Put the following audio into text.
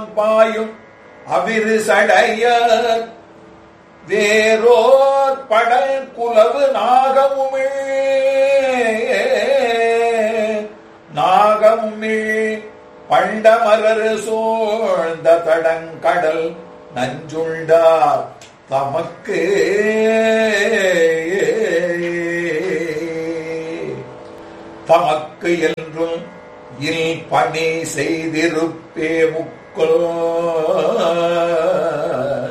பாயும் அவிரு சடைய வேரோர் படல் குலவு நாகமுமிழ் நாகமுமிழ் பண்டமரர் சூழ்ந்த தடங்கடல் நஞ்சுண்டார் தமக்கு தமக்கு என்றும் இல் பணி செய்திருப்பே முக்கோ